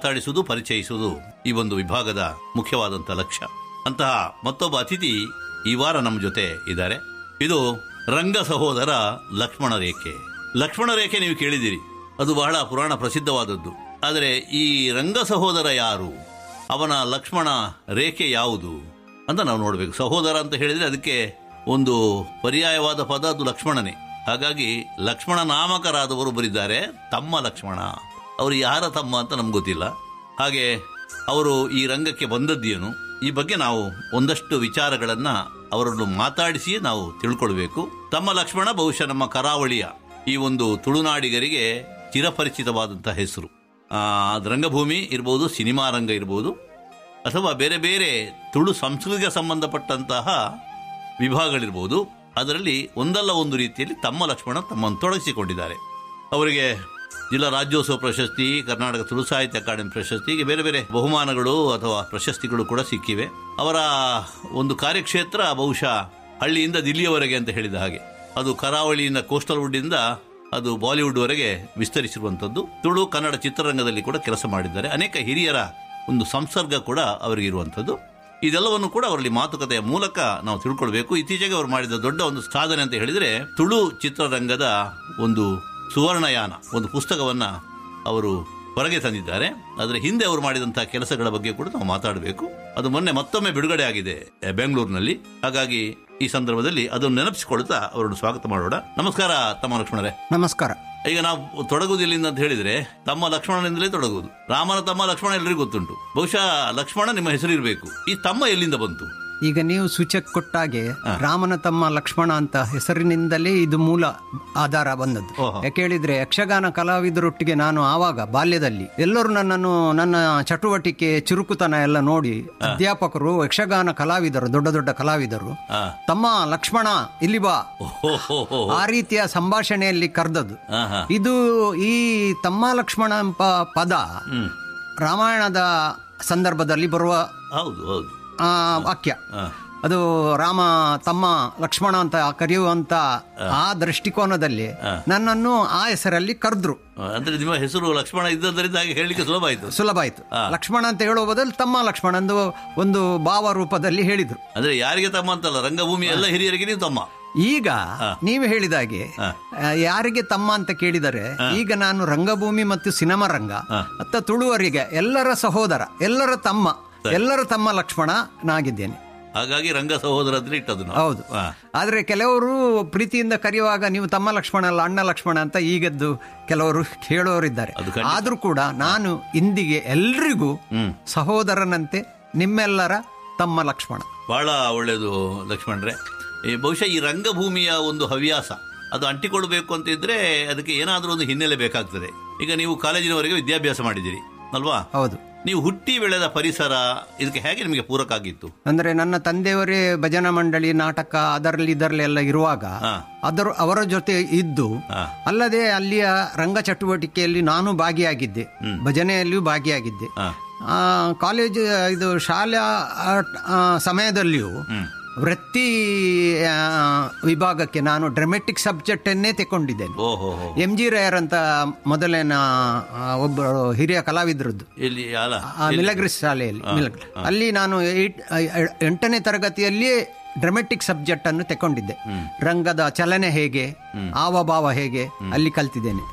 ಮಾತಾಡಿಸುವುದು ಪರಿಚಯಿಸುವುದು ಈ ಒಂದು ವಿಭಾಗದ ಮುಖ್ಯವಾದಂತಹ ಲಕ್ಷ್ಯ ಅಂತಹ ಮತ್ತೊಬ್ಬ ಅತಿಥಿ ಈ ವಾರ ನಮ್ಮ ಜೊತೆ ಇದ್ದಾರೆ ಇದು ರಂಗ ಸಹೋದರ ಲಕ್ಷ್ಮಣ ರೇಖೆ ಲಕ್ಷ್ಮಣ ರೇಖೆ ನೀವು ಕೇಳಿದಿರಿ ಅದು ಬಹಳ ಪುರಾಣ ಪ್ರಸಿದ್ಧವಾದದ್ದು ಆದರೆ ಈ ರಂಗ ಸಹೋದರ ಯಾರು ಅವನ ಲಕ್ಷ್ಮಣ ರೇಖೆ ಯಾವುದು ಅಂತ ನಾವು ನೋಡಬೇಕು ಸಹೋದರ ಅಂತ ಹೇಳಿದ್ರೆ ಅದಕ್ಕೆ ಒಂದು ಪರ್ಯಾಯವಾದ ಪದ ಅದು ಲಕ್ಷ್ಮಣನೇ ಹಾಗಾಗಿ ಲಕ್ಷ್ಮಣ ನಾಮಕರಾದವರು ಬರಿದ್ದಾರೆ ತಮ್ಮ ಲಕ್ಷ್ಮಣ ಅವರು ಯಾರ ತಮ್ಮ ಅಂತ ನಮ್ಗೆ ಗೊತ್ತಿಲ್ಲ ಹಾಗೆ ಅವರು ಈ ರಂಗಕ್ಕೆ ಬಂದದ್ದೇನು ಈ ಬಗ್ಗೆ ನಾವು ಒಂದಷ್ಟು ವಿಚಾರಗಳನ್ನ ಅವರನ್ನು ಮಾತಾಡಿಸಿ ನಾವು ತಿಳ್ಕೊಳ್ಬೇಕು ತಮ್ಮ ಲಕ್ಷ್ಮಣ ಬಹುಶಃ ನಮ್ಮ ಕರಾವಳಿಯ ಈ ಒಂದು ತುಳುನಾಡಿಗರಿಗೆ ಚಿರಪರಿಚಿತವಾದಂತಹ ಹೆಸರು ಆ, ಅದು ರಂಗಭೂಮಿ ಇರ್ಬೋದು ಸಿನಿಮಾ ರಂಗ ಇರ್ಬೋದು ಅಥವಾ ಬೇರೆ ಬೇರೆ ತುಳು ಸಂಸ್ಕೃತಿಗೆ ಸಂಬಂಧಪಟ್ಟಂತಹ ವಿಭಾಗಗಳಿರ್ಬೋದು ಅದರಲ್ಲಿ ಒಂದಲ್ಲ ಒಂದು ರೀತಿಯಲ್ಲಿ ತಮ್ಮ ಲಕ್ಷ್ಮಣ ತಮ್ಮನ್ನು ತೊಡಗಿಸಿಕೊಂಡಿದ್ದಾರೆ ಅವರಿಗೆ ಜಿಲ್ಲಾ ರಾಜ್ಯೋತ್ಸವ ಪ್ರಶಸ್ತಿ ಕರ್ನಾಟಕ ತುಳು ಸಾಹಿತ್ಯ ಅಕಾಡೆಮಿ ಪ್ರಶಸ್ತಿ ಹೀಗೆ ಬೇರೆ ಬೇರೆ ಬಹುಮಾನಗಳು ಅಥವಾ ಪ್ರಶಸ್ತಿಗಳು ಕೂಡ ಸಿಕ್ಕಿವೆ ಅವರ ಒಂದು ಕಾರ್ಯಕ್ಷೇತ್ರ ಬಹುಶಃ ಹಳ್ಳಿಯಿಂದ ದಿಲ್ಲಿಯವರೆಗೆ ಅಂತ ಹೇಳಿದ ಹಾಗೆ ಅದು ಕರಾವಳಿಯಿಂದ ಕೋಸ್ಟಲ್ ವುಡ್ಡಿಂದ ಅದು ಬಾಲಿವುಡ್ ವರೆಗೆ ವಿಸ್ತರಿಸಿರುವಂಥದ್ದು ತುಳು ಕನ್ನಡ ಚಿತ್ರರಂಗದಲ್ಲಿ ಕೂಡ ಕೆಲಸ ಮಾಡಿದ್ದಾರೆ ಅನೇಕ ಹಿರಿಯರ ಒಂದು ಸಂಸರ್ಗ ಕೂಡ ಅವರಿಗೆ ಇರುವಂಥದ್ದು ಇದೆಲ್ಲವನ್ನು ಕೂಡ ಅವರಲ್ಲಿ ಮಾತುಕತೆಯ ಮೂಲಕ ನಾವು ತಿಳ್ಕೊಳ್ಬೇಕು ಇತ್ತೀಚೆಗೆ ಅವರು ಮಾಡಿದ ದೊಡ್ಡ ಒಂದು ಸಾಧನೆ ಅಂತ ಹೇಳಿದರೆ ತುಳು ಚಿತ್ರರಂಗದ ಒಂದು ಸುವರ್ಣಯಾನ ಒಂದು ಪುಸ್ತಕವನ್ನ ಅವರು ಹೊರಗೆ ತಂದಿದ್ದಾರೆ ಅದರ ಹಿಂದೆ ಅವರು ಮಾಡಿದಂತಹ ಕೆಲಸಗಳ ಬಗ್ಗೆ ಕೂಡ ನಾವು ಮಾತಾಡಬೇಕು ಅದು ಮೊನ್ನೆ ಮತ್ತೊಮ್ಮೆ ಬಿಡುಗಡೆ ಆಗಿದೆ ಆ, ಬೆಂಗಳೂರಿನಲ್ಲಿ ಹಾಗಾಗಿ ಈ ಸಂದರ್ಭದಲ್ಲಿ ಅದನ್ನು ನೆನಪಿಸಿಕೊಳ್ತಾ ಅವರನ್ನು ಸ್ವಾಗತ ಮಾಡೋಣ ನಮಸ್ಕಾರ ತಮ್ಮ ಲಕ್ಷ್ಮಣರೇ ನಮಸ್ಕಾರ ಈಗ ನಾವು ತೊಡಗುವುದಿಲ್ಲಿಂದ ಅಂತ ಹೇಳಿದ್ರೆ ತಮ್ಮ ಲಕ್ಷ್ಮಣನಿಂದಲೇ ತೊಡಗುವುದು ರಾಮನ ತಮ್ಮ ಲಕ್ಷ್ಮಣ ಎಲ್ಲರಿಗೂ ಗೊತ್ತುಂಟು ಬಹುಶಃ ಲಕ್ಷ್ಮಣ ನಿಮ್ಮ ಹೆಸರು ಇರಬೇಕು ಈ ತಮ್ಮ ಎಲ್ಲಿಂದ ಬಂತು ಈಗ ನೀವು ಸೂಚಕ ಕೊಟ್ಟಾಗೆ ರಾಮನ ತಮ್ಮ ಲಕ್ಷ್ಮಣ ಅಂತ ಹೆಸರಿನಿಂದಲೇ ಇದು ಮೂಲ ಆಧಾರ ಬಂದದ್ದು ಓಹೋ. ಯಾಕೆ ಹೇಳಿದ್ರೆ ಯಕ್ಷಗಾನ ಕಲಾವಿದರೊಟ್ಟಿಗೆ ನಾನು ಆವಾಗ ಬಾಲ್ಯದಲ್ಲಿ ಎಲ್ಲರೂ ನನ್ನನ್ನು ನನ್ನ ಚಟುವಟಿಕೆ ಚುರುಕುತನ ಎಲ್ಲ ನೋಡಿ ಅಧ್ಯಾಪಕರು ಯಕ್ಷಗಾನ ಕಲಾವಿದರು ದೊಡ್ಡ ದೊಡ್ಡ ಕಲಾವಿದರು ಆ. ತಮ್ಮ ಲಕ್ಷ್ಮಣ ಇಲ್ಲಿ ಬಾ ಓಹೋ ಆ ರೀತಿಯ ಸಂಭಾಷಣೆಯಲ್ಲಿ ಕರೆದದ್ದು ಆಹಾ. ಇದು ಈ ತಮ್ಮ ಲಕ್ಷ್ಮಣ ಎಂಬ ಪದ ಹ್ಮ್ ರಾಮಾಯಣದ ಸಂದರ್ಭದಲ್ಲಿ ಬರುವ ಹೌದು ಹೌದು ಆ, ವಾಕ್ಯ ಆ. ಅದು ರಾಮ ತಮ್ಮ ಲಕ್ಷ್ಮಣ ಅಂತ ಕರೆಯುವಂತ ಆ ದೃಷ್ಟಿಕೋನದಲ್ಲಿ ನನ್ನನ್ನು ಆ ಹೆಸರಲ್ಲಿ ಕರೆದ್ರು ಅಂದ್ರೆ ನಿಮ್ಮ ಹೆಸರು ಲಕ್ಷ್ಮಣ ಇದ್ದದರಿಂದ ಹಾಗೆ ಹೇಳಲಿಕ್ಕೆ ಸುಲಭ ಆಯ್ತು ಸುಲಭ ಆಯ್ತು ಲಕ್ಷ್ಮಣ ಅಂತ ಹೇಳುವ ಬದಲು ತಮ್ಮ ಲಕ್ಷ್ಮಣ ಎಂದು ಒಂದು ಭಾವ ರೂಪದಲ್ಲಿ ಹೇಳಿದ್ರು ಅಂದ್ರೆ ಯಾರಿಗೆ ತಮ್ಮ ಅಂತಲ್ಲ ರಂಗಭೂಮಿ ಎಲ್ಲ ಹಿರಿಯರಿಗೆ ನೀವು ತಮ್ಮ ಈಗ ನೀವು ಹೇಳಿದಾಗೆ ಆ, ಯಾರಿಗೆ ತಮ್ಮ ಅಂತ ಕೇಳಿದರೆ ಈಗ ನಾನು ರಂಗಭೂಮಿ ಮತ್ತು ಸಿನಿಮಾ ರಂಗ ಮತ್ತು ತುಳುವರಿಗೆ ಎಲ್ಲರ ಸಹೋದರ ಎಲ್ಲರ ತಮ್ಮ ಎಲ್ಲರ ತಮ್ಮ ಲಕ್ಷ್ಮಣ ನಾಗಿದ್ದೇನೆ ಹಾಗಾಗಿ ರಂಗ ಸಹೋದರ ಅಂದ್ರೆ ಇಟ್ಟದ್ದು ನಾವು ಹೌದು ಆ. ಆದ್ರೆ ಕೆಲವರು ಪ್ರೀತಿಯಿಂದ ಕರೆಯುವಾಗ ನೀವು ತಮ್ಮ ಲಕ್ಷ್ಮಣ ಅಲ್ಲ ಅಣ್ಣ ಲಕ್ಷ್ಮಣ ಅಂತ ಈಗದ್ದು ಕೆಲವರು ಹೇಳೋರಿದ್ದಾರೆ ಅದು ಖಂಡಿತ. ಆದ್ರೂ ಕೂಡ ನಾನು ಇಂದಿಗೆ ಎಲ್ರಿಗೂ ಸಹೋದರನಂತೆ ನಿಮ್ಮೆಲ್ಲರ ತಮ್ಮ ಲಕ್ಷ್ಮಣ ಬಹಳ ಒಳ್ಳೆಯದು ಲಕ್ಷ್ಮಣ್ರೆ ಈ ಬಹುಶಃ ಈ ರಂಗಭೂಮಿಯ ಒಂದು ಹವ್ಯಾಸ ಅದು ಅಂಟಿಕೊಳ್ಬೇಕು ಅಂತ ಇದ್ರೆ ಅದಕ್ಕೆ ಏನಾದರೂ ಒಂದು ಹಿನ್ನೆಲೆ ಬೇಕಾಗ್ತದೆ ಈಗ ನೀವು ಕಾಲೇಜಿನವರೆಗೆ ವಿದ್ಯಾಭ್ಯಾಸ ಮಾಡಿದ್ದೀರಿ ಅಲ್ವಾ ಹೌದು ನೀವು ಹುಟ್ಟಿ ಬೆಳೆದ ಪರಿಸರ ಇದಕ್ಕೆ ಹೇಗೆ ನಿಮಗೆ ಪೂರಕ ಆಗಿತ್ತು ಅಂದ್ರೆ ನನ್ನ ತಂದೆಯವರೇ ಭಜನಾ ಮಂಡಳಿ ನಾಟಕ ಅದರಲ್ಲಿ ಇದರಲ್ಲಿ ಎಲ್ಲ ಇರುವಾಗ ಹಾ. ಅದರ ಅವರ ಜೊತೆ ಇದ್ದು ಹಾ. ಅಲ್ಲದೆ ಅಲ್ಲಿಯ ರಂಗ ಚಟುವಟಿಕೆಯಲ್ಲಿ ನಾನು ಭಾಗಿಯಾಗಿದ್ದೆ ಭಜನೆಯಲ್ಲಿಯೂ ಭಾಗಿಯಾಗಿದ್ದೆ ಹಾ. ಆ, ಕಾಲೇಜು ಇದು ಶಾಲಾ ಆ, ಸಮಯದಲ್ಲಿಯೂ ವೃತ್ತಿ ಆ, ವಿಭಾಗಕ್ಕೆ ನಾನು ಡ್ರಾಮೆಟಿಕ್ ಸಬ್ಜೆಕ್ಟ್ ಅನ್ನೇ ತಗೊಂಡಿದ್ದೇನೆ ಓಹೋ ಹೋ ಎಂ ಜಿ ರಾಯರ್ ಅಂತ ಮೊದಲಿನ ಆ, ಒಬ್ಬರು ಹಿರಿಯ ಕಲಾವಿದರದ್ದು ಇಲ್ಲಿ ಅಲ್ಲ ಆ ಮಿಲಗ್ರಿಸ್ ಶಾಲೆಯಲ್ಲಿ ಮಿಲಗ್ರಿಸ್. ಅಲ್ಲಿ ನಾನು ಏಟ್- ಐ- ಎಂಟನೇ ತರಗತಿಯಲ್ಲಿಯೇ ಡ್ರಾಮೆಟಿಕ್ ಸಬ್ಜೆಕ್ಟ್ ಅನ್ನು ತಗೊಂಡಿದ್ದೆ ರಂಗದ ಚಲನೆ ಹೇಗೆ ಹಾವಭಾವ ಹೇಗೆ ಅಲ್ಲಿ ಕಲ್ತಿದ್ದೇನೆ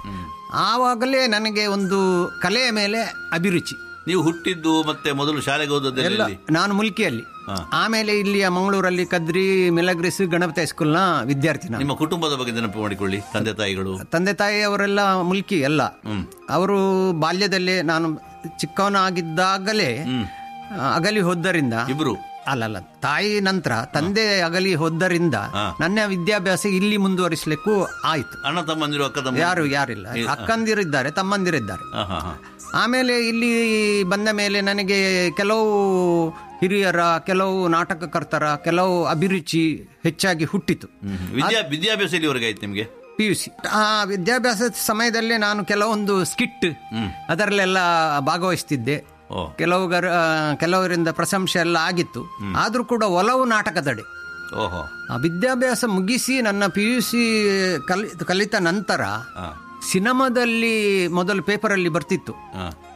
ಆವಾಗಲೇ ನನಗೆ ಒಂದು ಕಲೆಯ ಮೇಲೆ ಅಭಿರುಚಿ ನೀವು ಹುಟ್ಟಿದ್ದು ಮತ್ತೆ ಮೊದಲು ಶಾಲೆಗೆ ಹೋದದ್ದು ಎಲ್ಲ ಎಲ್ಲಿ ನಾನು ಮುಲ್ಕಿಯಲ್ಲಿ ಆಮೇಲೆ ಇಲ್ಲಿಯ ಮಂಗಳೂರಲ್ಲಿ ಕದ್ರಿ ಮಿಲಗ್ರಿಸ್ ಗಣಪತಿ ಹೈಸ್ಕೂಲ್ನ ವಿದ್ಯಾರ್ಥಿ ನಾನು ನಿಮ್ಮ ಕುಟುಂಬದ ಬಗ್ಗೆ ನೆನಪು ಮಾಡಿಕೊಳ್ಳಿ ತಂದೆ ತಾಯಿಗಳು ತಂದೆ ತಾಯಿಯವರೆಲ್ಲ ಮುಲ್ಕಿ ಎಲ್ಲ ಅವರು ಬಾಲ್ಯದಲ್ಲೇ ನಾನು ಚಿಕ್ಕವನಾಗಿದ್ದಾಗಲೇ ಆ, ಅಗಲಿ ಹೋದ್ದರಿಂದ ಇಬ್ರು ಅಲ್ಲಲ್ಲ ತಾಯಿ ನಂತರ ತಂದೆ ಅಗಲಿ ಹೋದ್ದರಿಂದ ನನ್ನ ವಿದ್ಯಾಭ್ಯಾಸ ಇಲ್ಲಿ ಮುಂದುವರಿಸಲಿಕ್ಕೂ ಆಯ್ತು ಅಣ್ಣ ತಮ್ಮಂದಿರು ಅಕ್ಕ ತಮ್ಮ ಯಾರು ಯಾರಿಲ್ಲ ಅಕ್ಕಂದಿರಿದ್ದಾರೆ ತಮ್ಮಂದಿರಿದ್ದಾರೆ ಹಾ ಹಾ ಹಾ ಆಮೇಲೆ ಇಲ್ಲಿ ಬಂದ ಮೇಲೆ ನನಗೆ ಕೆಲವು ಹಿರಿಯರ ಕೆಲವು ನಾಟಕಕರ್ತರ ಕೆಲವು ಅಭಿರುಚಿ ಹೆಚ್ಚಾಗಿ ಹುಟ್ಟಿತು ವಿದ್ಯಾ ವಿದ್ಯಾಭ್ಯಾಸ ಎಲ್ಲಿವರೆಗೆ ಆಯ್ತು ನಿಮಗೆ ಪಿ ಯು ಸಿ ಆ ವಿದ್ಯಾಭ್ಯಾಸದ ಸಮಯದಲ್ಲೇ ನಾನು ಕೆಲವೊಂದು ಸ್ಕಿಟ್ ಅದರಲ್ಲೆಲ್ಲ ಭಾಗವಹಿಸ್ತಿದ್ದೆ ಓ ಕೆಲವುಗರ ಕೆಲವರಿಂದ ಪ್ರಶಂಸೆ ಎಲ್ಲ ಆಗಿತ್ತು ಆದ್ರೂ ಕೂಡ ಒಲವು ನಾಟಕದಡೆ ಓಹೋ ಆ ವಿದ್ಯಾಭ್ಯಾಸ ಮುಗಿಸಿ ನನ್ನ ಪಿ ಯು ಸಿ ಕಲಿ ಕಲಿತ ನಂತರ ಹಾ ಸಿನಿಮಾದಲ್ಲಿ ಮೊದಲು ಪೇಪರಲ್ಲಿ ಬರ್ತಿತ್ತು ಹಾ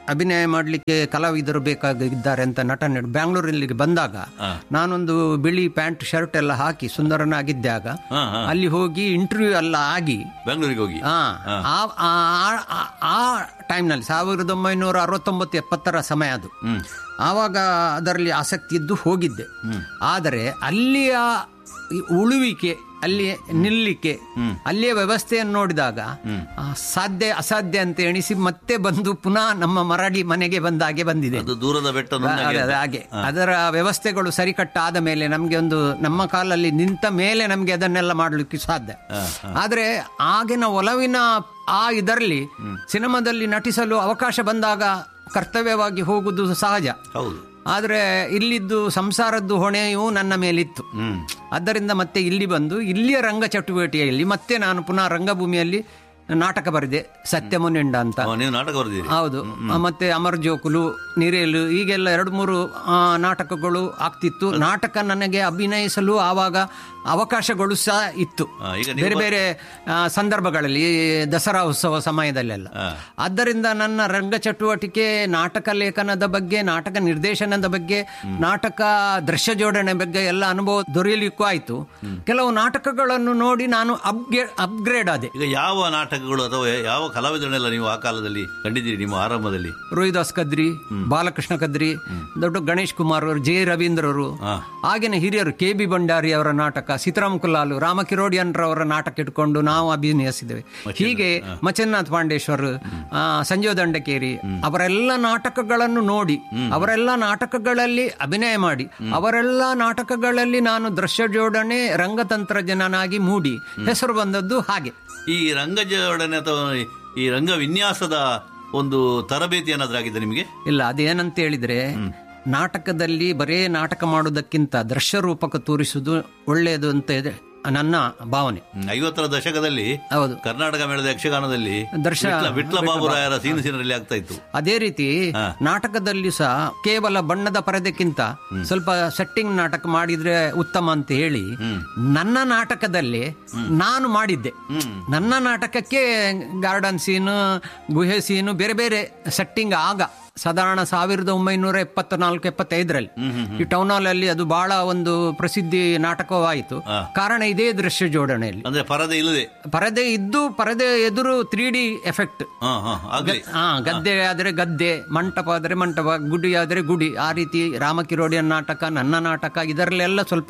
ಅಭಿನಯ ಮಾಡಲಿಕ್ಕೆ ಕಲಾವಿದರು ಬೇಕಾಗಿದ್ದಾರೆ ಅಂತ ನಟ ನಟ ಬ್ಯಾಂಗ್ಳೂರಲ್ಲಿ ಬಂದಾಗ ಹಾ. ನಾನೊಂದು ಬಿಳಿ ಪ್ಯಾಂಟ್ ಶರ್ಟ್ ಎಲ್ಲ ಹಾಕಿ ಸುಂದರನಾಗಿದ್ದಾಗ ಹಾ ಹಾ ಅಲ್ಲಿ ಹೋಗಿ ಇಂಟರ್ವ್ಯೂ ಎಲ್ಲ ಆಗಿ ಬೆಂಗಳೂರಿಗೆ ಹೋಗಿ ಆ, ಆ- ಆ- ಆ- ಆ ಟೈಮ್ನಲ್ಲಿ ಸಾವಿರದ ಒಂಬೈನೂರ ಅರವತ್ತೊಂಬತ್ತು ಎಪ್ಪತ್ತರ ಸಮಯ ಅದು ಹ್ಮ್ ಆವಾಗ ಅದರಲ್ಲಿ ಆಸಕ್ತಿ ಇದ್ದು ಹೋಗಿದ್ದೆ ಆದರೆ ಅಲ್ಲಿಯ ಈ ಉಳುವಿಕೆ ಅಲ್ಲಿ ನಿಲ್ಲಿಕ್ಕೆ ಅಲ್ಲಿಯ ವ್ಯವಸ್ಥೆಯನ್ನು ನೋಡಿದಾಗ ಆ, ಸಾಧ್ಯ ಅಸಾಧ್ಯ ಅಂತ ಎಣಿಸಿ ಮತ್ತೆ ಬಂದು ಪುನಃ ನಮ್ಮ ಮರಳಿ ಮನೆಗೆ ಬಂದಾಗೆ ಬಂದಿದೆ ಅದು ದೂರದ ಬೆಟ್ಟ ಅದೇ, ನುಣ್ಣಗೆ ಅದೇ, ಹಾಗೆ ಅದರ ವ್ಯವಸ್ಥೆಗಳು ಸರಿಕಟ್ಟಾದ ಮೇಲೆ ನಮಗೆ ಒಂದು ನಮ್ಮ ಕಾಲಲ್ಲಿ ನಿಂತ ಮೇಲೆ ನಮಗೆ ಅದನ್ನೆಲ್ಲ ಮಾಡಲಿಕ್ಕೆ ಸಾಧ್ಯ ಆದರೆ ಆಗಿನ ಒಲವಿನ ಆ ಇದರಲ್ಲಿ ಸಿನಿಮಾದಲ್ಲಿ ನಟಿಸಲು ಅವಕಾಶ ಬಂದಾಗ ಕರ್ತವ್ಯವಾಗಿ ಹೋಗುವುದು ಸಹಜ ಹೌದು ಆದರೆ ಇಲ್ಲಿದ್ದು ಸಂಸಾರದ್ದು ಹೊಣೆಯೂ ನನ್ನ ಮೇಲಿತ್ತು ಹ್ಮ್ ಆದ್ದರಿಂದ ಮತ್ತೆ ಇಲ್ಲಿ ಬಂದು ಇಲ್ಲಿಯ ರಂಗ ಚಟುವಟಿಕೆಯಲ್ಲಿ ಮತ್ತೆ ನಾನು ಪುನಃ ರಂಗಭೂಮಿಯಲ್ಲಿ ನಾಟಕ ಬರೆದೆ ಸತ್ಯ ಮುನಿಂಡ ಅಂತ ಅವ ನೀವು ನಾಟಕ ಬರೆದಿರಿ ಹೌದು ಮತ್ತೆ ಅಮರ್ ಜೋಕುಲು ನಿರೇಲು ಹೀಗೆಲ್ಲ ಎರಡು ಮೂರು ಆ, ನಾಟಕಗಳು ಆಗ್ತಿತ್ತು ನಾಟಕ ನನಗೆ ಅಭಿನಯಿಸಲು ಆವಾಗ ಅವಕಾಶಗಳು ಸಹ ಇತ್ತು ಆ, ಈಗ ನೀವು ಬೇರೆ ಬೇರೆ ಆ, ಸಂದರ್ಭಗಳಲ್ಲಿ ದಸರಾ ಉತ್ಸವ ಸಮಯದಲ್ಲೆಲ್ಲ ಆ. ಆದ್ದರಿಂದ ನನ್ನ ರಂಗ ಚಟುವಟಿಕೆ ನಾಟಕ ಲೇಖನದ ಬಗ್ಗೆ ನಾಟಕ ನಿರ್ದೇಶನದ ಬಗ್ಗೆ ನಾಟಕ ದೃಶ್ಯ ಜೋಡಣೆ ಬಗ್ಗೆ ಎಲ್ಲ ಅನುಭವ ದೊರೆಯಲಿಕ್ಕೂ ಆಯ್ತು ಕೆಲವು ನಾಟಕಗಳನ್ನು ನೋಡಿ ನಾನು ಅಪ್ಗ್ರೇ ಅಪ್ಗ್ರೇಡ್ ಆದೆ ಈಗ ಯಾವ ನಾಟಕಗಳು ಅಥವಾ ಯಾವ ಕಲಾವಿದರನ್ನೆಲ್ಲ ನೀವು ಆ ಕಾಲದಲ್ಲಿ ಕಂಡಿದ್ದೀರಿ ನಿಮ್ಮ ಆರಂಭದಲ್ಲಿ ರೋಹಿದಾಸ್ ಕದ್ರಿ ಬಾಲಕೃಷ್ಣ ಕದ್ರಿ ದೊಡ್ಡ ಗಣೇಶ್ ಕುಮಾರ್ ಅವರು ಜೆ ರವೀಂದ್ರ ಅವರು ಹಾ. ಆಗಿನ ಹಿರಿಯರು ಕೆ ಬಿ ಭಂಡಾರಿ ಅವರ ನಾಟಕ ಸೀತಾರಾಮ್ ಕುಲಾಲು ರಾಮ ಕಿರೋಡಿಯನ್ ರವರ ನಾಟಕ ಇಟ್ಕೊಂಡು ನಾವು ಅಭಿನಯಿಸಿದ್ದೇವೆ ಹೀಗೆ ಮಚನ್ನಾಥ್ ಪಾಂಡೇಶ್ವರ್ ಆ, ಸಂಜೀವ ದಂಡಕೇರಿ ಅವರೆಲ್ಲ ನಾಟಕಗಳನ್ನು ನೋಡಿ ಅವರೆಲ್ಲ ನಾಟಕಗಳಲ್ಲಿ ಅಭಿನಯ ಮಾಡಿ ಅವರೆಲ್ಲ ನಾಟಕಗಳಲ್ಲಿ ನಾನು ದೃಶ್ಯ ಜೋಡಣೆ ರಂಗತಂತ್ರಜ್ಞನಾಗಿ ಮೂಡಿ ಹೆಸರು ಬಂದದ್ದು ಹಾಗೆ ಈ ರಂಗ ಜೋಡಣೆ ಅಥವಾ ಈ ರಂಗ ವಿನ್ಯಾಸದ ಒಂದು ತರಬೇತಿ ಏನಾದ್ರೂ ಆಗಿದೆ ನಿಮಗೆ ಇಲ್ಲ ಅದೇನಂತ ಹೇಳಿದ್ರೆ ನಾಟಕದಲ್ಲಿ ಬರೇ ನಾಟಕ ಮಾಡುವುದಕ್ಕಿಂತ ದೃಶ್ಯ ರೂಪಕ ತೋರಿಸುವುದು ಒಳ್ಳೆಯದು ಅಂತ ಇದೆ ನನ್ನ ಭಾವನೆ ಹ್ಮ್, ಐವತ್ತರ ದಶಕದಲ್ಲಿ ಹೌದು ಕರ್ನಾಟಕ ಮೇಳದ ಯಕ್ಷಗಾನದಲ್ಲಿ ದರ್ಶ ವಿಟ್ಲ- ವಿಟ್ಲ ಬಾಬುರಾಯರ ಸೀನು ಸೀನರಲ್ಲಿ ಆಗ್ತಾ ಇತ್ತು ಅದೇ ರೀತಿ ನಾಟಕದಲ್ಲಿ ಸಹ ಕೇವಲ ಬಣ್ಣದ ಪರದೆಕ್ಕಿಂತ ಸ್ವಲ್ಪ ಸೆಟ್ಟಿಂಗ್ ನಾಟಕ ಮಾಡಿದ್ರೆ ಉತ್ತಮ ಅಂತ ಹೇಳಿ ನನ್ನ ನಾಟಕದಲ್ಲಿ ನಾನು ಮಾಡಿದ್ದೆ ನನ್ನ ನಾಟಕಕ್ಕೆ ಗಾರ್ಡನ್ ಸೀನು ಗುಹೆ ಸೀನು ಬೇರೆ ಬೇರೆ ಸೆಟ್ಟಿಂಗ್ ಆಗ ಸಾಧಾರಣ ಸಾವಿರದ ಒಂಬೈನೂರ ಎಪ್ಪತ್ನಾಲ್ಕು ಎಪ್ಪತ್ತೈದರಲ್ಲಿ ಈ ಟೌನ್ ಹಾಲ್ ಅಲ್ಲಿ ಅದು ಬಹಳ ಒಂದು ಪ್ರಸಿದ್ಧಿ ನಾಟಕವಾಯಿತು ಕಾರಣ ಇದೇ ದೃಶ್ಯ ಜೋಡಣೆಯಲ್ಲಿ ಅಂದ್ರೆ ಪರದೆ ಇಲ್ಲದೆ ಪರದೆ ಇದ್ದು ಪರದೆ ಎದುರು ತ್ರೀ ಡಿ ಎಫೆಕ್ಟ್ ಹಾ ಹಾ ಆಗ್ಲಿ ಹಾ ಗದ್ದೆ ಆದರೆ ಗದ್ದೆ ಮಂಟಪ ಆದರೆ ಮಂಟಪ ಗುಡಿ ಆದರೆ ಗುಡಿ ಆ ರೀತಿ ರಾಮಕಿರೋಡಿಯನ್ ನಾಟಕ ನನ್ನ ನಾಟಕ ಇದರಲ್ಲೆಲ್ಲ ಸ್ವಲ್ಪ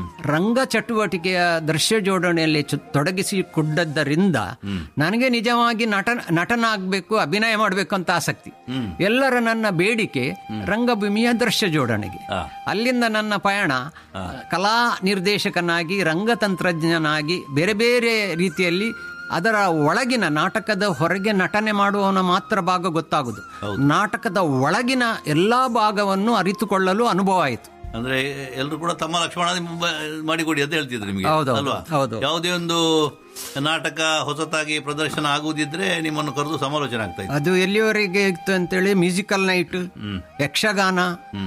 ರಂಗ ಚಟುವಟಿಕೆಯ ದೃಶ್ಯ ಜೋಡಣೆಯಲ್ಲಿ ಚು- ತೊಡಗಿಸಿಕೊಂಡದ್ದರಿಂದ ನನಗೆ ನಿಜವಾಗಿ ನಟ ನಟನಾಗಬೇಕು ಅಭಿನಯ ಮಾಡಬೇಕು ಅಂತ ಆಸಕ್ತಿ ಎಲ್ಲರ ನನ್ನ ಬೇಡಿಕೆ ರಂಗಭೂಮಿಯ ದೃಶ್ಯ ಜೋಡಣೆಗೆ ಹಾ. ಅಲ್ಲಿಂದ ನನ್ನ ಪಯಣ ಕಲಾ ನಿರ್ದೇಶಕನಾಗಿ ರಂಗತಂತ್ರಜ್ಞನಾಗಿ ಬೇರೆ ಬೇರೆ ರೀತಿಯಲ್ಲಿ ಅದರ ಒಳಗಿನ ನಾಟಕದ ಹೊರಗೆ ನಟನೆ ಮಾಡುವವನ ಮಾತ್ರ ಭಾಗ ಗೊತ್ತಾಗುದು ನಾಟಕದ ಒಳಗಿನ ಎಲ್ಲಾ ಭಾಗವನ್ನು ಅರಿತುಕೊಳ್ಳಲು ಅನುಭವ ಆಯಿತು ಅಂದ್ರೆ ಎಲ್ಲರೂ ಕೂಡ ತಮ್ಮ ಲಕ್ಷ್ಮಣ ನಿಮ್ಮ ಮಾಡಿಕೊಡಿ ಅಂತ ಹೇಳ್ತಿದ್ರು ನಿಮಗೆ ಹೌದು, ಹೌದು, ಅಲ್ವಾ ಹೌದು. ಯಾವುದೇ ಒಂದು ನಾಟಕ ಹೊಸತಾಗಿ ಪ್ರದರ್ಶನ ಆಗುವುದಿದ್ರೆ ನಿಮ್ಮನ್ನು ಕರೆದು ಸಮಾಲೋಚನೆ ಆಗ್ತಾ ಇತ್ತು ಅದು ಎಲ್ಲಿಯವರೆಗೆ ಇತ್ತು ಅಂತೇಳಿ ಮ್ಯೂಸಿಕಲ್ ನೈಟ್ ಯಕ್ಷಗಾನ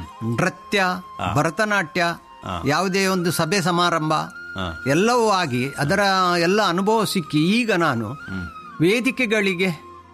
ನೃತ್ಯ ಭರತನಾಟ್ಯ ಯಾವುದೇ ಒಂದು ಸಭೆ ಸಮಾರಂಭ ಹಾ. ಎಲ್ಲವೂ ಆಗಿ ಅದರ ಎಲ್ಲ ಅನುಭವ ಸಿಕ್ಕಿ ಈಗ ನಾನು ವೇದಿಕೆಗಳಿಗೆ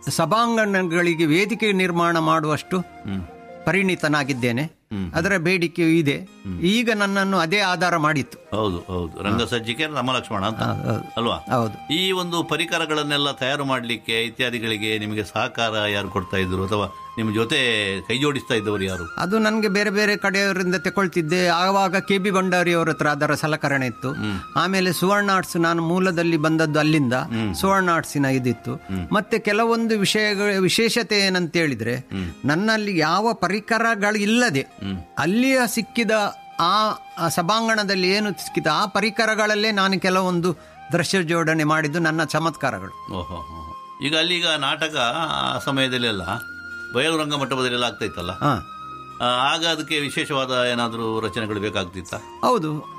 ಸಭಾಂಗಣಗಳಿಗೆ ವೇದಿಕೆ ನಿರ್ಮಾಣ ಮಾಡುವಷ್ಟು ಪರಿಣಿತನಾಗಿದ್ದೇನೆ ಅದರ ಬೇಡಿಕೆಯೂ ಇದೆ ಈಗ ನನ್ನನ್ನು ಅದೇ ಆಧಾರ ಮಾಡಿತ್ತು ಹೌದು ಹೌದು ರಂಗ ಸಜ್ಜಿಕೆ ನಮ್ಮ ಲಕ್ಷ್ಮಣ ಅಂತ ಹೌದು. ಅಲ್ವಾ ಹೌದು ಈ ಒಂದು ಪರಿಕರಗಳನ್ನೆಲ್ಲ ತಯಾರು ಮಾಡಲಿಕ್ಕೆ ಇತ್ಯಾದಿಗಳಿಗೆ ನಿಮಗೆ ಸಹಕಾರ ಯಾರು ಕೊಡ್ತಾ ಇದ್ರು ಅಥವಾ ನಿಮ್ಮ ಜೊತೆ ಕೈ ಜೋಡಿಸ್ತಾ ಇದ್ದವರು ಯಾರು ಅದು ನನಗೆ ಬೇರೆ ಬೇರೆ ಕಡೆಯವರಿಂದ ತಗೊಳ್ತಿದ್ದೆ ಆವಾಗ ಕೆ ಬಿ ಭಂಡಾರಿ ಅವರ ಹತ್ರ ಅದರ ಸಲಕರಣೆ ಇತ್ತು ಆಮೇಲೆ ಸುವರ್ಣ ಆರ್ಟ್ಸ್ ನಾನು ಮೂಲದಲ್ಲಿ ಬಂದದ್ದು ಅಲ್ಲಿಂದ ಸುವರ್ಣ ಆರ್ಟ್ಸಿನ ಇದಿತ್ತು ಮತ್ತೆ ಕೆಲವೊಂದು ವಿಷಯಗಳ ವಿಶೇಷತೆ ಏನಂತ ಹೇಳಿದ್ರೆ ನನ್ನಲ್ಲಿ ಯಾವ ಪರಿಕರಗಳಿಲ್ಲದೆ ಅಲ್ಲಿಯ ಸಿಕ್ಕಿದ ಆ ಆ ಸಭಾಂಗಣದಲ್ಲಿ ಏನು ಸಿಕ್ಕಿದ ಆ ಪರಿಕರಗಳಲ್ಲೇ ನಾನು ಕೆಲವೊಂದು ದೃಶ್ಯ ಜೋಡಣೆ ಮಾಡಿದ್ದು ನನ್ನ ಚಮತ್ಕಾರಗಳು ಓಹೋ ಹೋ, ಹೋ. ಈಗ ಅಲ್ಲಿಗ ನಾಟಕ ಆ ಸಮಯದಲ್ಲೆಲ್ಲ ಬಯಲು ರಂಗ ಮಂಟಪದಲ್ಲೆಲ್ಲ ಆಗ್ತಾ ಇತ್ತಲ್ಲ ಹಾ ಆ, ಆಗ ಅದಕ್ಕೆ ವಿಶೇಷವಾದ ಏನಾದರೂ ರಚನೆಗಳು ಬೇಕಾಗ್ತಿತ್ತ ಹೌದು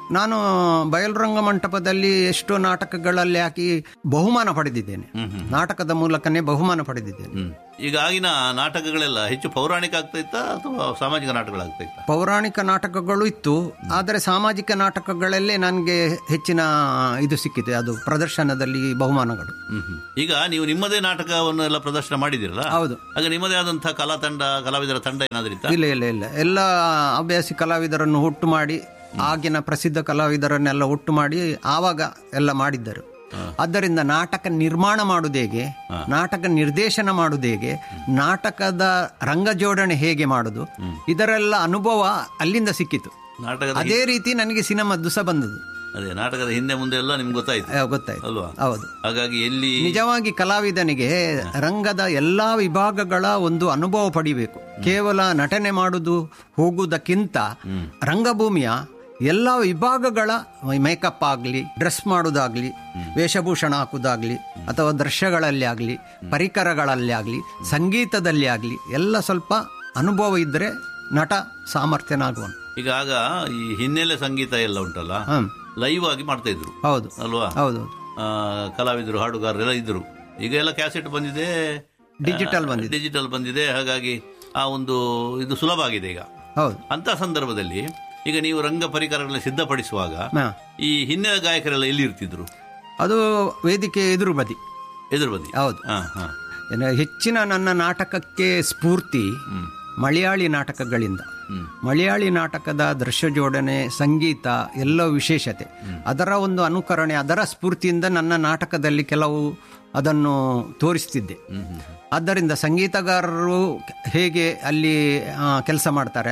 ನಾನು ಬಯಲುರಂಗ ಮಂಟಪದಲ್ಲಿ ಎಷ್ಟೋ ನಾಟಕಗಳಲ್ಲಿ ಹಾಕಿ ಬಹುಮಾನ ಪಡೆದಿದ್ದೇನೆ ನಾಟಕದ ಮೂಲಕನೇ ಬಹುಮಾನ ಪಡೆದಿದ್ದೇನೆ ಹ್ಮ್ ಈಗ ಆಗಿನ ನಾಟಕಗಳೆಲ್ಲ ಹೆಚ್ಚು ಪೌರಾಣಿಕ ಆಗ್ತಾ ಇತ್ತಾ ಅಥವಾ ಸಾಮಾಜಿಕ ನಾಟಕಗಳಾಗ್ತಾ ಇತ್ತಾ ಪೌರಾಣಿಕ ನಾಟಕಗಳು ಇತ್ತು ಆದರೆ ಸಾಮಾಜಿಕ ನಾಟಕಗಳಲ್ಲೇ ನನಗೆ ಹೆಚ್ಚಿನ ಇದು ಸಿಕ್ಕಿದೆ ಅದು ಪ್ರದರ್ಶನದಲ್ಲಿ ಬಹುಮಾನಗಳು ಹ್ಮ್ ಹ್ಮ್. ಈಗ ನೀವು ನಿಮ್ಮದೇ ನಾಟಕವನ್ನು ಎಲ್ಲ ಪ್ರದರ್ಶನ ಮಾಡಿದಿರಲ್ಲ ಹೌದು ಆಗ ನಿಮ್ಮದೇ ಆದಂತಹ ಕಲಾ ತಂಡ ಕಲಾವಿದರ ತಂಡ ಏನಾದ್ರೂ ಇತ್ತಾ ಇಲ್ಲ ಇಲ್ಲ ಇಲ್ಲ ಎಲ್ಲ ಅಭ್ಯಾಸಿ ಕಲಾವಿದರನ್ನು ಒಟ್ಟು ಮಾಡಿ ಆಗಿನ ಪ್ರಸಿದ್ಧ ಕಲಾವಿದರನ್ನೆಲ್ಲ ಒಟ್ಟು ಮಾಡಿ ಆವಾಗ ಎಲ್ಲ ಮಾಡಿದ್ದರು ಆದ್ದರಿಂದ ನಾಟಕ ನಿರ್ಮಾಣ ಮಾಡುವುದು ಹೇಗೆ ನಾಟಕ ನಿರ್ದೇಶನ ಮಾಡುವುದು ಹೇಗೆ ನಾಟಕದ ರಂಗ ಜೋಡಣೆ ಹೇಗೆ ಮಾಡುದು ಇದರೆಲ್ಲ ಅನುಭವ ಅಲ್ಲಿಂದ ಸಿಕ್ಕಿತು ನಾಟಕದ ಅದೇ ರೀತಿ ನನಗೆ ಸಿನಿಮಾದ್ದು ಸಹ ಬಂದದ್ದು ಅದೇ ನಾಟಕದ ಹಿಂದೆ ಮುಂದೆ ಎಲ್ಲ ನಿಮ್ಗೆ ಗೊತ್ತಾಯ್ತು ಆ, ಗೊತ್ತಾಯ್ತು ಅಲ್ವಾ ಹೌದು ಹಾಗಾಗಿ ಎಲ್ಲಿ ನಿಜವಾಗಿ ಕಲಾವಿದನಿಗೆ ರಂಗದ ಎಲ್ಲಾ ವಿಭಾಗಗಳ ಒಂದು ಅನುಭವ ಪಡಿಬೇಕು ಕೇವಲ ನಟನೆ ಮಾಡುವುದು ಹೋಗುವುದಕ್ಕಿಂತ ರಂಗಭೂಮಿಯ ಎಲ್ಲ ವಿಭಾಗಗಳ ಮೇಕಪ್ ಆಗಲಿ ಡ್ರೆಸ್ ಮಾಡೋದಾಗ್ಲಿ ವೇಷಭೂಷಣ ಹಾಕುವುದಾಗ್ಲಿ ಅಥವಾ ದೃಶ್ಯಗಳಲ್ಲಿ ಆಗಲಿ ಪರಿಕರಗಳಲ್ಲಿ ಆಗಲಿ ಸಂಗೀತದಲ್ಲಿ ಆಗಲಿ ಎಲ್ಲ ಸ್ವಲ್ಪ ಅನುಭವ ಇದ್ದರೆ ನಟ ಸಾಮರ್ಥ್ಯನಾಗುವನು ಈಗ ಆಗ ಈ ಹಿನ್ನೆಲೆ ಸಂಗೀತ ಎಲ್ಲ ಉಂಟಲ್ಲ ಹ್ಮ್ ಲೈವ್ ಆಗಿ ಮಾಡ್ತಾ ಇದ್ರು ಹೌದು ಅಲ್ವಾ ಹೌದು ಆ, ಕಲಾವಿದರು ಹಾಡುಗಾರರೆಲ್ಲ ಇದ್ರು ಈಗ ಎಲ್ಲ ಕ್ಯಾಸೆಟ್ ಬಂದಿದೆ ಡಿಜಿಟಲ್ ಬಂದಿದೆ ಡಿಜಿಟಲ್ ಬಂದಿದೆ ಹಾಗಾಗಿ ಆ ಒಂದು ಇದು ಸುಲಭ ಆಗಿದೆ ಈಗ ಹೌದು ಅಂತ ಸಂದರ್ಭದಲ್ಲಿ ಈಗ ನೀವು ರಂಗ ಪರಿಕರಗಳನ್ನು ಸಿದ್ಧಪಡಿಸುವಾಗ ಹಾ. ಈ ಹಿನ್ನೆಲೆ ಗಾಯಕರೆಲ್ಲ ಎಲ್ಲಿ ಇರ್ತಿದ್ರು ಅದು ವೇದಿಕೆ ಎದುರು ಬದಿ ಎದುರು ಬದಿ ಹೌದು ಹಾ ಹಾ ಏನ- ಹೆಚ್ಚಿನ ನನ್ನ ನಾಟಕಕ್ಕೆ ಸ್ಫೂರ್ತಿ ಮಲಯಾಳಿ ನಾಟಕಗಳಿಂದ ಮಲಯಾಳಿ ನಾಟಕದ ದೃಶ್ಯ ಜೋಡಣೆ ಸಂಗೀತ ಎಲ್ಲ ವಿಶೇಷತೆ ಅದರ ಒಂದು ಅನುಕರಣೆ ಅದರ ಸ್ಫೂರ್ತಿಯಿಂದ ನನ್ನ ನಾಟಕದಲ್ಲಿ ಕೆಲವು ಅದನ್ನು ತೋರಿಸ್ತಿದ್ದೆ ಆದ್ದರಿಂದ ಸಂಗೀತಗಾರರು ಹೇಗೆ ಅಲ್ಲಿ ಕೆಲಸ ಮಾಡ್ತಾರೆ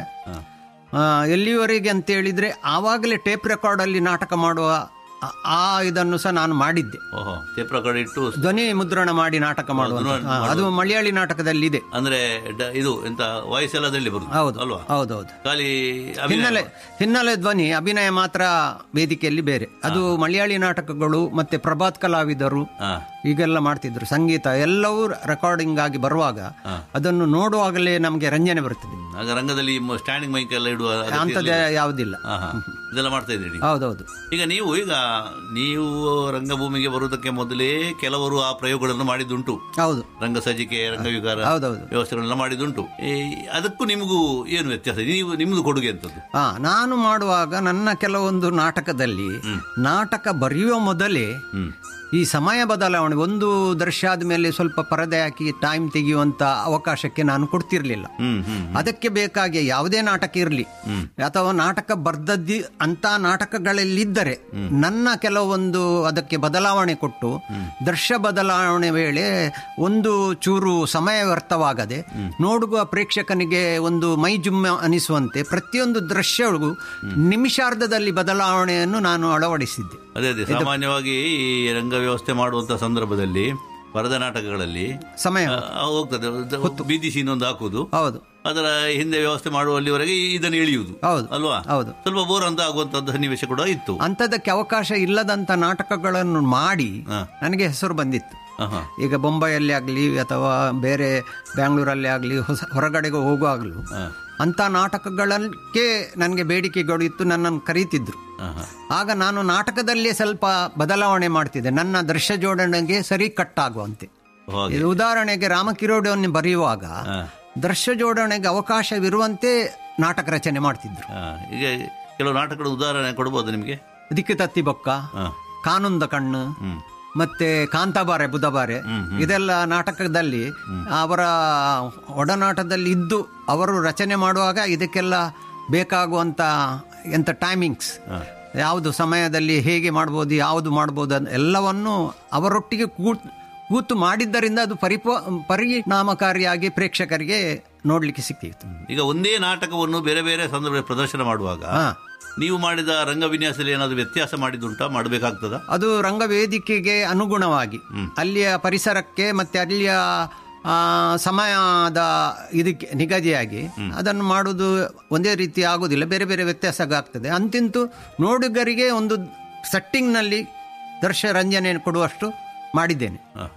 ಆ, ಎಲ್ಲಿವರೆಗೆ ಅಂತ ಹೇಳಿದ್ರೆ ಆವಾಗಲೇ ಟೇಪ್ ರೆಕಾರ್ಡಲ್ಲಿ ನಾಟಕ ಮಾಡುವ ಆ- ಆ ಇದನ್ನು ಸಹ ನಾನು ಮಾಡಿದ್ದೆ ಓಹೋ ಟೇಪ್ ರೆಕಾರ್ಡ್ ಇಟ್ಟು ಧ್ವನಿ ಮುದ್ರಣ ಮಾಡಿ ನಾಟಕ ಮಾಡುವ ಅದು ಮಲಯಾಳಿ ನಾಟಕದಲ್ಲಿ ಇದೆ ಅಂದ್ರೆ ಡ- ಇದು ಎಂತ ವಾಯ್ಸ್ ಎಲ್ಲ ಅದರಲ್ಲಿ ಬರುದು ಹೌದು ಅಲ್ವಾ ಹೌದೌದು ಖಾಲಿ ಅಭಿನಯ ಹಿನ್ನೆಲೆ ಹಿನ್ನೆಲೆ ಧ್ವನಿ ಅಭಿನಯ ಮಾತ್ರ ವೇದಿಕೆಯಲ್ಲಿ ಬೇರೆ ಅದು ಮಲಯಾಳಿ ನಾಟಕಗಳು ಮತ್ತೆ ಪ್ರಭಾತ್ ಕಲಾವಿದರು ಹಾ ಈಗೆಲ್ಲ ಮಾಡ್ತಿದ್ರು ಸಂಗೀತ ಎಲ್ಲವೂ ರೆಕಾರ್ಡಿಂಗ್ ಆಗಿ ಬರುವಾಗ ಅದನ್ನು ನೋಡುವಾಗಲೇ ನಮಗೆ ರಂಜನೆ ಬರ್ತದೆ ಆಗ ರಂಗದಲ್ಲಿ ಸ್ಟ್ಯಾಂಡಿಂಗ್ ಮೈಕ್ ಎಲ್ಲ ಇಡುವ ಅಗತ್ಯ ಅಂಥದ್ದೇ ಯಾವುದಿಲ್ಲ ಹಾ, ಹಾ. ಇದೆಲ್ಲ ಮಾಡ್ತಾ ಇದ್ದೀರಿ ಹೌದೌದು ಈಗ ನೀವು ಈಗ ನೀವು ರಂಗಭೂಮಿಗೆ ಬರುವುದಕ್ಕೆ ಮೊದಲೇ ಕೆಲವರು ಆ ಪ್ರಯೋಗಗಳನ್ನು ಮಾಡಿದ್ದುಂಟು ಹೌದು ರಂಗ ಸಜ್ಜಿಕೆ ರಂಗವಿಕಾರ ಹೌದೌದು ವ್ಯವಸ್ಥೆಗಳನ್ನ ಮಾಡಿದುಂಟು ಈ ಅದಕ್ಕೂ ನಿಮಗೂ ಏನು ವ್ಯತ್ಯಾಸ ನೀವು ನಿಮ್ದು ಕೊಡುಗೆ ಅಂತದ್ದು ಹಾ ನಾನು ಮಾಡುವಾಗ ನನ್ನ ಕೆಲವೊಂದು ನಾಟಕದಲ್ಲಿ ನಾಟಕ ಬರೆಯುವ ಮೊದಲೇ ಈ ಸಮಯ ಬದಲಾವಣೆ ಒಂದು ದೃಶ್ಯ ಆದ್ಮೇಲೆ ಸ್ವಲ್ಪ ಪರದೆ ಹಾಕಿ ಟೈಮ್ ತೆಗೆಯುವಂತ ಅವಕಾಶಕ್ಕೆ ನಾನು ಕೊಡ್ತಿರ್ಲಿಲ್ಲ ಹ್ಮ್ ಹ್ಮ್ ಅದಕ್ಕೆ ಬೇಕಾಗಿ ಯಾವುದೇ ನಾಟಕ ಇರಲಿ ಅಥವಾ ನಾಟಕ ಬರ್ದದ್ದಿ ಅಂತ ನಾಟಕಗಳಲ್ಲಿದ್ದರೆ ನನ್ನ ಕೆಲವೊಂದು ಅದಕ್ಕೆ ಬದಲಾವಣೆ ಕೊಟ್ಟು ದೃಶ್ಯ ಬದಲಾವಣೆ ವೇಳೆ ಒಂದು ಚೂರು ಸಮಯ ವ್ಯರ್ಥವಾಗದೆ ನೋಡುವ ಪ್ರೇಕ್ಷಕನಿಗೆ ಒಂದು ಮೈ ಜುಮ್ಮ ಅನಿಸುವಂತೆ ಪ್ರತಿಯೊಂದು ದೃಶ್ಯಗಳಿಗೂ ನಿಮಿಷಾರ್ಧದಲ್ಲಿ ಬದಲಾವಣೆಯನ್ನು ನಾನು ಅಳವಡಿಸಿದ್ದೆ ಅದೇ ಅದೇ ಸಾಮಾನ್ಯವಾಗಿ ಈ ರಂಗ ವ್ಯವಸ್ಥೆ ಮಾಡುವಂತ ಸಂದರ್ಭದಲ್ಲಿ ವರದ ನಾಟಕಗಳಲ್ಲಿ ಸಮಯ ಆ, ಹೋಗ್ತದೆ ಒಂದು ಬೀದಿ ಸೀನ್ ಒಂದು ಹಾಕುದು ಹೌದು ಅದರ ಹಿಂದೆ ವ್ಯವಸ್ಥೆ ಮಾಡುವಲ್ಲಿವರೆಗೆ ಇದನ್ನು ಎಳೆಯುವುದು ಹೌದು ಅಲ್ವಾ ಹೌದು ಸ್ವಲ್ಪ ಬೋರ್ ಅಂತ ಆಗುವಂತದ್ದು ಸನ್ನಿವೇಶ ಕೂಡ ಇತ್ತು ಅಂಥದಕ್ಕೆ ಅವಕಾಶ ಇಲ್ಲದಂತ ನಾಟಕಗಳನ್ನು ಮಾಡಿ ಹಾ. ನನಗೆ ಹೆಸರು ಬಂದಿತ್ತು ಆಹಾ. ಈಗ ಬೊಂಬೈಯಲ್ಲಿ ಆಗಲಿ ಅಥವಾ ಬೇರೆ ಬ್ಯಾಂಗ್ಳೂರಲ್ಲಿ ಆಗಲಿ ಹೊಸ ಹೊರಗಡೆಗೆ ಹೋಗುವಾಗಲೂ ಹಾ. ಅಂಥ ನಾಟಕಗಳಕ್ಕೆ ನನಗೆ ಬೇಡಿಕೆಗಳು ಇತ್ತು ನನ್ನನ್ನು ಕರೀತಿದ್ರು ಆಹಾ. ಆಗ ನಾನು ನಾಟಕದಲ್ಲೇ ಸ್ವಲ್ಪ ಬದಲಾವಣೆ ಮಾಡ್ತಿದ್ದೆ ನನ್ನ ದೃಶ್ಯ ಜೋಡಣೆಗೆ ಸರಿ ಕಟ್ಟಾಗುವಂತೆ ಹಾಗೆ ಇದು ಉದಾಹರಣೆಗೆ ರಾಮಕಿರೋಡವನ್ನು ಬರೆಯುವಾಗ ಹಾ. ದೃಶ್ಯ ಜೋಡಣೆಗೆ ಅವಕಾಶವಿರುವಂತೆ ನಾಟಕ ರಚನೆ ಮಾಡ್ತಿದ್ರು ಹಾ. ಈಗ ಕೆಲವು ನಾಟಕಗಳ ಉದಾಹರಣೆ ಕೊಡ್ಬೋದು ನಿಮಗೆ ದಿಕ್ಕು ತತ್ತಿ ಬೊಕ್ಕ ಹಾ. ಕಾನೂನ್ದ ಕಣ್ಣು ಹ್ಮ್ ಮತ್ತೆ ಕಾಂತಾಬಾರೆ ಬುಧಬಾರೆ ಇದೆಲ್ಲ ನಾಟಕದಲ್ಲಿ ಅವರ ಒಡನಾಟದಲ್ಲಿ ಇದ್ದು ಅವರು ರಚನೆ ಮಾಡುವಾಗ ಇದಕ್ಕೆಲ್ಲ ಬೇಕಾಗುವಂತ ಎಂತ ಟೈಮಿಂಗ್ಸ್ ಯಾವುದು ಸಮಯದಲ್ಲಿ ಹೇಗೆ ಮಾಡ್ಬೋದು ಯಾವುದು ಮಾಡ್ಬೋದು ಅಂತ ಎಲ್ಲವನ್ನು ಅವರೊಟ್ಟಿಗೆ ಕೂತ್ ಕೂತು ಮಾಡಿದ್ದರಿಂದ ಅದು ಪರಿಪ ಪರಿಣಾಮಕಾರಿಯಾಗಿ ಪ್ರೇಕ್ಷಕರಿಗೆ ನೋಡ್ಲಿಕ್ಕೆ ಸಿಕ್ಕಿತ್ತು ಈಗ ಒಂದೇ ನಾಟಕವನ್ನು ಬೇರೆ ಬೇರೆ ಸಂದರ್ಭದಲ್ಲಿ ಪ್ರದರ್ಶನ ಮಾಡುವಾಗ ಹಾ ನೀವು ಮಾಡಿದ ರಂಗ ವಿನ್ಯಾಸದಲ್ಲಿ ಏನಾದರೂ ವ್ಯತ್ಯಾಸ ಮಾಡಿದುಂಟಾ ಮಾಡಬೇಕಾಗ್ತದ ಅದು ರಂಗವೇದಿಕೆಗೆ ಅನುಗುಣವಾಗಿ ಅಲ್ಲಿಯ ಪರಿಸರಕ್ಕೆ ಮತ್ತೆ ಅಲ್ಲಿಯ ಆ, ಸಮಯದ ಇದಕ್ಕೆ ನಿಗದಿಯಾಗಿ ಅದನ್ನು ಮಾಡುವುದು ಒಂದೇ ರೀತಿ ಆಗುವುದಿಲ್ಲ ಬೇರೆ ಬೇರೆ ವ್ಯತ್ಯಾಸ ಆಗ್ತದೆ ಅಂತಿಂತೂ ನೋಡುಗರಿಗೆ ಒಂದು ಸೆಟ್ಟಿಂಗ್ನಲ್ಲಿ ದರ್ಶ ರಂಜನೆ ಕೊಡುವಷ್ಟು ಮಾಡಿದ್ದೇನೆ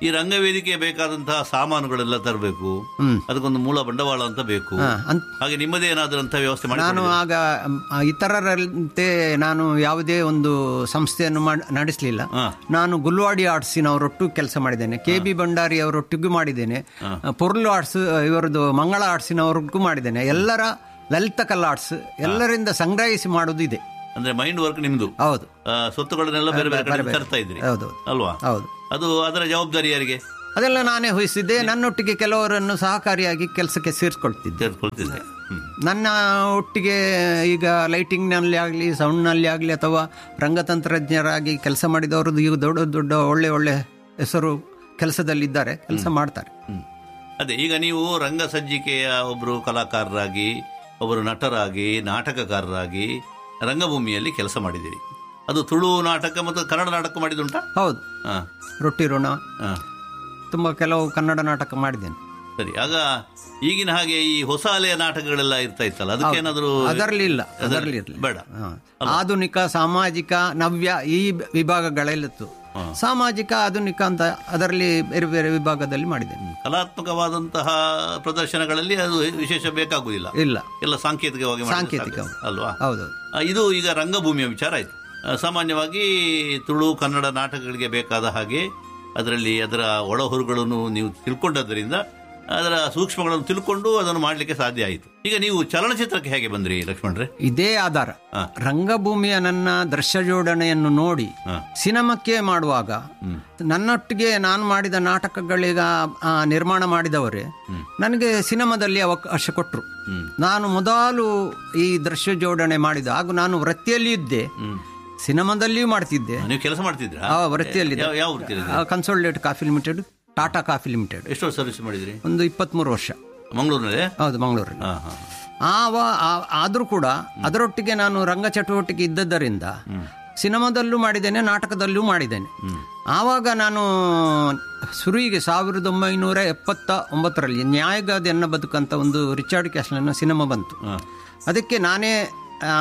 ಈ ರಂಗವೇದಿಕೆ ಬೇಕಾದಂತಹ ಸಾಮಾನುಗಳೆಲ್ಲ ತರಬೇಕು ಹ್ಮ್. ಅದಕ್ಕೊಂದು ಮೂಲ ಬಂಡವಾಳ ಅಂತ ಬೇಕು ಹಾ, ಅಂತ ಹಾಗೆ ನಿಮ್ಮದೇ ಏನಾದ್ರೂ ಅಂತ ವ್ಯವಸ್ಥೆ ಮಾಡಿ ನಾನು ಆಗ ಮ್, ಆ, ಇತರರಂತೆ ನಾನು ಯಾವುದೇ ಒಂದು ಸಂಸ್ಥೆಯನ್ನು ಮಾಡ್- ನಡೆಸಲಿಲ್ಲ ಹಾ. ನಾನು ಗುಲ್ವಾಡಿ ಆರ್ಟ್ಸಿನವರೊಟ್ಟು ಕೆಲಸ ಮಾಡಿದ್ದೇನೆ ಕೆ ಬಿ ಭಂಡಾರಿ ಅವರೊಟ್ಟಿಗೂ ಮಾಡಿದ್ದೇನೆ ಪೊರ್ಲು ಆರ್ಟ್ಸ್ ಇವರದ್ದು ಮಂಗಳ ಆರ್ಟ್ಸಿನವ್ರಿಗೂ ಮಾಡಿದ್ದೇನೆ ಎಲ್ಲರ ಲಲಿತ ಕಲಾ ಆರ್ಟ್ಸ್ ಎಲ್ಲರಿಂದ ಸಂಗ್ರಹಿಸಿ ಮಾಡುವುದು ಇದೆ ಅಂದ್ರೆ ಮೈಂಡ್ ವರ್ಕ್ ನಿಮ್ದು ಹೌದು ಆ, ಸ್ವತ್ತುಗಳನ್ನೆಲ್ಲ ಬೇರೆ ಬೇರೆ ಕಡೆ ತರ್ತಾ ಇದ್ರಿ ಹೌದು ಅಲ್ವಾ ಹೌದು ಅದು ಅದರ ಜವಾಬ್ದಾರಿ ಯಾರಿಗೆ ಅದೆಲ್ಲ ನಾನೇ ವಹಿಸಿದ್ದೆ ನನ್ನೊಟ್ಟಿಗೆ ಕೆಲವರನ್ನು ಸಹಕಾರಿಯಾಗಿ ಕೆಲಸಕ್ಕೆ ಸೇರಿಸ್ಕೊಳ್ತಿದ್ದೆ ಸೇರ್ಕೊಳ್ತಿದ್ದೆ ಹ್ಮ್. ನನ್ನ ಒಟ್ಟಿಗೆ ಈಗ ಲೈಟಿಂಗ್ನಲ್ಲಿ ಆಗಲಿ ಸೌಂಡ್ನಲ್ಲಿ ಆಗಲಿ ಅಥವಾ ರಂಗತಂತ್ರಜ್ಞರಾಗಿ ಕೆಲಸ ಮಾಡಿದವರದ್ದು ಈಗ ದೊಡ್ಡ ದೊಡ್ಡ ಒಳ್ಳೆ ಒಳ್ಳೆ ಹೆಸರು ಕೆಲಸದಲ್ಲಿದ್ದಾರೆ ಕೆಲಸ ಮಾಡ್ತಾರೆ ಹ್ಮ್. ಅದೇ ಈಗ ನೀವು ರಂಗ ಸಜ್ಜಿಕೆಯ ಒಬ್ಬರು ಕಲಾಕಾರರಾಗಿ ಒಬ್ಬರು ನಟರಾಗಿ ನಾಟಕಕಾರರಾಗಿ ರಂಗಭೂಮಿಯಲ್ಲಿ ಕೆಲಸ ಮಾಡಿದ್ದೀರಿ ಅದು ತುಳು ನಾಟಕ ಮತ್ತು ಕನ್ನಡ ನಾಟಕ ಮಾಡಿದುಂಟಾ ಹೌದು ಹಾ ರೊಟ್ಟಿ ಋಣ ಹಾ ತುಂಬ ಕೆಲವು ಕನ್ನಡ ನಾಟಕ ಮಾಡಿದ್ದೇನೆ ಸರಿ ಆಗ ಈಗಿನ ಹಾಗೆ ಈ ಹೊಸ ಅಲೆಯ ನಾಟಕಗಳೆಲ್ಲ ಇರ್ತಾ ಇತ್ತಲ್ಲ ಅದಕ್ಕೇನಾದ್ರೂ ಅದರಲ್ಲಿ ಇಲ್ಲ ಅದರಲ್ಲಿ ಇರಲಿ ಬೇಡ ಆಧುನಿಕ ಸಾಮಾಜಿಕ ನವ್ಯ ಈ ವಿಭಾಗಗಳೆಲ್ಲಿತ್ತು ಸಾಮಾಜಿಕ ಆಧುನಿಕ ಅಂತ ಅದರಲ್ಲಿ ಬೇರೆ ಬೇರೆ ವಿಭಾಗದಲ್ಲಿ ಮಾಡಿದ್ದೇನೆ ಕಲಾತ್ಮಕವಾದಂತಹ ಪ್ರದರ್ಶನಗಳಲ್ಲಿ ಅದು ವಿಶೇಷ ಬೇಕಾಗುವುದಿಲ್ಲ ಇಲ್ಲ ಎಲ್ಲ ಸಾಂಕೇತಿಕವಾಗಿ ಮಾಡಿದ್ರೆ ಸಾಂಕೇತಿಕ. ಸಾಕು. ಅಲ್ವಾ ಹೌದು ಆ, ಇದು ಈಗ ರಂಗಭೂಮಿಯ ವಿಚಾರ ಆಯ್ತು ಆ, ಸಾಮಾನ್ಯವಾಗಿ ತುಳು ಕನ್ನಡ ನಾಟಕಗಳಿಗೆ ಬೇಕಾದ ಹಾಗೆ ಅದರಲ್ಲಿ ಅದರ ಒಳಹೊರುಗಳನ್ನು ನೀವು ತಿಳ್ಕೊಂಡದ್ದರಿಂದ ಅದರ ಸೂಕ್ಷ್ಮಗಳನ್ನು ತಿಳ್ಕೊಂಡು ಅದನ್ನು ಮಾಡಲಿಕ್ಕೆ ಸಾಧ್ಯ ಆಯಿತು ಈಗ ನೀವು ಚಲನಚಿತ್ರಕ್ಕೆ ಹೇಗೆ ಬಂದ್ರಿ ಲಕ್ಷ್ಮಣ್ರೆ ಇದೇ ಆಧಾರ ಹಾ. ರಂಗಭೂಮಿಯ ನನ್ನ ದೃಶ್ಯ ಜೋಡಣೆಯನ್ನು ನೋಡಿ ಹಾ. ಸಿನಿಮಾಕ್ಕೆ ಮಾಡುವಾಗ ನನ್ನೊಟ್ಟಿಗೆ ನಾನು ಮಾಡಿದ ನಾಟಕಗಳೀಗ ಆ, ನಿರ್ಮಾಣ ಮಾಡಿದವರೇ ನನಗೆ ಸಿನಿಮಾದಲ್ಲಿ ಅವಕಾಶ ಕೊಟ್ಟರು ನಾನು ಮೊದಲು ಈ ದೃಶ್ಯ ಜೋಡಣೆ ಮಾಡಿದ ಹಾಗೂ ನಾನು ವೃತ್ತಿಯಲ್ಲಿ ಇದ್ದೆ ಸಿನಿಮಾದಲ್ಲಿಯೂ ಮಾಡ್ತಿದ್ದೆ ನೀವು ಕೆಲಸ ಮಾಡ್ತಿದ್ರಾ ಆ ವೃತ್ತಿಯಲ್ಲಿ ಯಾವ ಯಾವ ವೃತ್ತಿಯಲ್ಲಿ consolidated coffee limited Tata coffee limited ಎಷ್ಟು ವರ್ಷ ಸರ್ವಿಸ್ ಮಾಡಿದ್ರಿ ಒಂದು ಇಪ್ಪತ್ತ್ಮೂರು ವರ್ಷ ಮಂಗಳೂರಿನಲ್ಲಿ ಹೌದು ಮಂಗಳೂರಲ್ಲಿ ಹಾ ಹಾ ಆವ ಆ- ಆದ್ರೂ ಕೂಡ ಅದರೊಟ್ಟಿಗೆ ನಾನು ರಂಗ ಚಟುವಟಿಕೆ ಇದ್ದದ್ದರಿಂದ ಸಿನಿಮಾದಲ್ಲೂ ಮಾಡಿದ್ದೇನೆ ನಾಟಕದಲ್ಲೂ ಮಾಡಿದ್ದೇನೆ ಆವಾಗ ನಾನು ಸುರುವಿಗೆ ಸಾವಿರದ ಒಂಬೈನೂರ ಎಪ್ಪತ್ತ ಒಂಬತ್ತರಲ್ಲಿ ನ್ಯಾಯಗಾದ ಎನ್ನ ಬದುಕಂತ ಒಂದು ರಿಚಾರ್ಡ್ ಕ್ಯಾಸ್ಲನ್ನ ಸಿನಿಮಾ ಬಂತು ಹಾ. ಅದಕ್ಕೆ ನಾನೇ ಆ,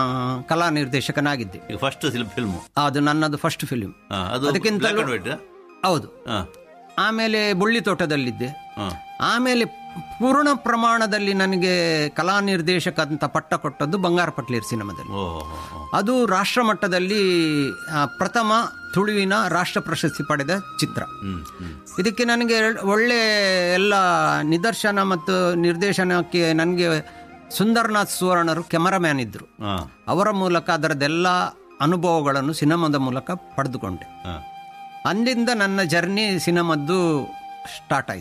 ಕಲಾ ನಿರ್ದೇಶಕನಾಗಿದ್ದೆ ಈಗ ಫಸ್ಟ್ ಫಿಲ್ಮು ಅದು ನನ್ನದು ಫಸ್ಟ್ ಫಿಲಿಂ ಅದು ಅದಕ್ಕಿಂತಲೂ- ಬ್ಲ್ಯಾಕ್ ಅಂಡ್ ವೈಟ್ ಹೌದು ಹಾ ಆಮೇಲೆ ಬುಳ್ಳಿ ತೋಟದಲ್ಲಿದ್ದೆ ಹಾ ಆಮೇಲೆ ಪೂರ್ಣ ಪ್ರಮಾಣದಲ್ಲಿ ನನಗೆ ಕಲಾ ನಿರ್ದೇಶಕ ಅಂತ ಪಟ್ಟ ಕೊಟ್ಟದ್ದು ಬಂಗಾರಪಟ್ಲೇರ್ ಸಿನಿಮಾದಲ್ಲಿ ಓ ಹೋ, ಹೋ. ಅದು ರಾಷ್ಟ್ರ ಮಟ್ಟದಲ್ಲಿ ಆ, ಪ್ರಥಮ ತುಳುವಿನ ರಾಷ್ಟ್ರ ಪ್ರಶಸ್ತಿ ಪಡೆದ ಚಿತ್ರ ಹ್ಮ್ ಹ್ಮ್ ಇದಕ್ಕೆ ನನಗೆ ಒಳ್ಳೆ ಎಲ್ಲ ನಿದರ್ಶನ ಮತ್ತು ನಿರ್ದೇಶನಕ್ಕೆ ನನಗೆ ಸುಂದರ್ನಾಥ್ ಸುವರ್ಣರು ಕೆಮರಾಮ್ಯಾನ್ ಇದ್ದರು ಹಾ ಅವರ ಮೂಲಕ ಅದರದ್ದೆಲ್ಲ ಅನುಭವಗಳನ್ನು ಸಿನಿಮಾದ ಮೂಲಕ ಪಡೆದುಕೊಂಡೆ ಹಾ ಅಂದಿಂದ ನನ್ನ ಜರ್ನಿ ಸಿನಿಮಾದ್ದು ಸ್ಟಾರ್ಟ್ ಆಯಿತು